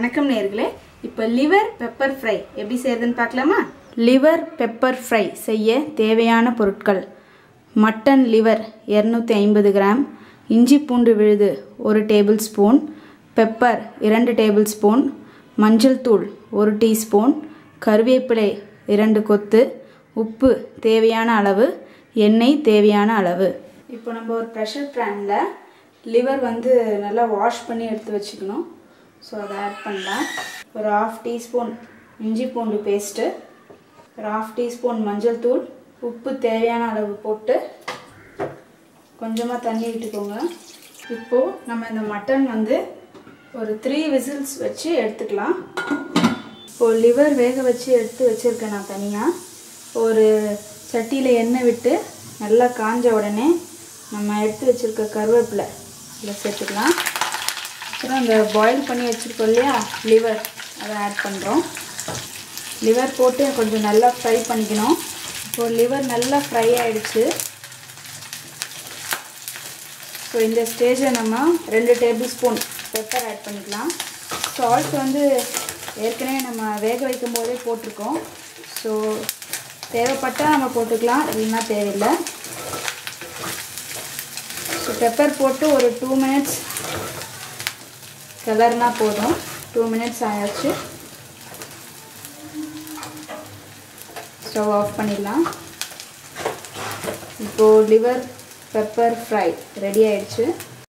வணக்கம் நேர்களே இப்போ லிவர் பெப்பர் ஃப்ரை எப்படி செய்யறதுன்னு பார்க்கலாமா லிவர் பெப்பர் ஃப்ரை செய்ய தேவையான பொருட்கள் மட்டன் லிவர் இரநூத்தி ஐம்பது கிராம் இஞ்சி பூண்டு விழுது ஒரு டேபிள் ஸ்பூன் பெப்பர் இரண்டு டேபிள் ஸ்பூன் மஞ்சள் தூள் ஒரு டீஸ்பூன் கருவேப்பிலை இரண்டு கொத்து உப்பு தேவையான அளவு எண்ணெய் தேவையான அளவு இப்போ நம்ம ஒரு ப்ரெஷர் பேனில் லிவர் வந்து நல்லா வாஷ் பண்ணி எடுத்து வச்சுக்கணும் ஸோ அதை ஆட் பண்ணலாம் ஒரு ஆஃப் டீஸ்பூன் இஞ்சி பூண்டு பேஸ்ட்டு ஒரு ஆஃப் டீஸ்பூன் மஞ்சள் தூள் உப்பு தேவையான அளவு போட்டு கொஞ்சமாக தண்ணி விட்டுக்கோங்க இப்போது நம்ம இந்த மட்டன் வந்து ஒரு த்ரீ விசில்ஸ் வச்சு எடுத்துக்கலாம் இப்போது லிவர் வேக வச்சு எடுத்து வச்சுருக்கேன் நான் தனியாக ஒரு சட்டியில் எண்ணெய் விட்டு நல்லா காஞ்ச உடனே நம்ம எடுத்து வச்சுருக்க கருவேப்பிலை இதில் சேர்த்துக்கலாம் அப்புறம் இந்த பாயில் பண்ணி வச்சுருக்கோம் இல்லையா லிவர் அதை ஆட் பண்ணுறோம் லிவர் போட்டு கொஞ்சம் நல்லா ஃப்ரை பண்ணிக்கணும் இப்போது லிவர் நல்லா ஃப்ரை ஆகிடுச்சு ஸோ இந்த ஸ்டேஜில் நம்ம ரெண்டு டேபிள் ஸ்பூன் பெப்பர் ஆட் பண்ணிக்கலாம் சால்ட் வந்து ஏற்கனவே நம்ம வேக வைக்கும் போதே போட்டிருக்கோம் ஸோ தேவைப்பட்டால் நம்ம போட்டுக்கலாம் இல்லைன்னா தேவையில்லை ஸோ பெப்பர் போட்டு ஒரு டூ மினிட்ஸ் கலர்னா போதும் டூ மினிட்ஸ் ஆயாச்சு ஸ்டவ் ஆஃப் பண்ணிடலாம் இப்போது லிவர் பெப்பர் ஃப்ரை ரெடி ஆயிடுச்சு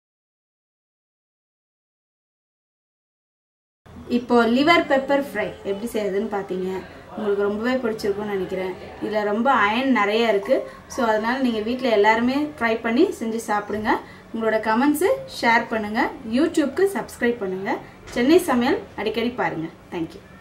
இப்போ லிவர் பெப்பர் ஃப்ரை எப்படி செய்யறதுன்னு பார்த்தீங்க உங்களுக்கு ரொம்பவே பிடிச்சிருக்கும்னு நினைக்கிறேன் இதில் ரொம்ப அயன் நிறைய இருக்குது ஸோ அதனால் நீங்கள் வீட்டில் எல்லாருமே ட்ரை பண்ணி செஞ்சு சாப்பிடுங்க உங்களோட கமெண்ட்ஸு ஷேர் பண்ணுங்கள் யூடியூப்க்கு சப்ஸ்கிரைப் பண்ணுங்கள் சென்னை சமையல் அடிக்கடி பாருங்கள் தேங்க்யூ